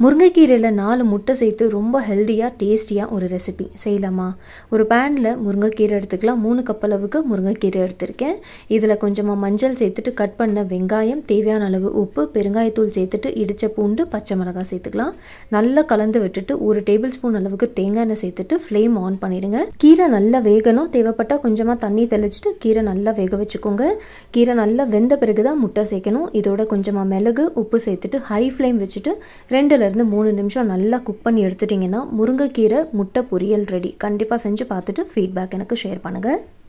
முருங்கைக்கீரையில் நாலு முட்டை சேர்த்து ரொம்ப ஹெல்த்தியாக டேஸ்டியாக ஒரு ரெசிபி செய்யலாமா ஒரு பேனில் முருங்கைக்கீரை எடுத்துக்கலாம் மூணு கப் அளவுக்கு முருங்கைக்கீரை எடுத்திருக்கேன் இதில் கொஞ்சமாக மஞ்சள் சேர்த்துட்டு கட் பண்ண வெங்காயம் தேவையான அளவு உப்பு பெருங்காயத்தூள் சேர்த்துட்டு இடித்த பூண்டு பச்சை மிளகாய் சேர்த்துக்கலாம் நல்லா கலந்து விட்டுட்டு ஒரு டேபிள் ஸ்பூன் அளவுக்கு தேங்காய் எண்ணெய் சேர்த்துட்டு ஃப்ளேம் ஆன் பண்ணிடுங்க கீரை நல்லா வேகணும் தேவைப்பட்டால் கொஞ்சமாக தண்ணி தெளிச்சிட்டு கீரை நல்லா வேக வச்சுக்கோங்க கீரை நல்லா வெந்த பிறகு தான் முட்டை சேர்க்கணும் இதோட கொஞ்சமாக மிளகு உப்பு சேர்த்துட்டு ஹை ஃப்ளேம் வச்சுட்டு ரெண்டுலேருந்து மூணு நிமிஷம் நல்லா குக் பண்ணி எடுத்துட்டிங்கன்னா முருங்கைக்கீரை முட்டை பொரியல் ரெடி கண்டிப்பாக செஞ்சு பார்த்துட்டு ஃபீட்பேக் எனக்கு ஷேர் பண்ணுங்கள்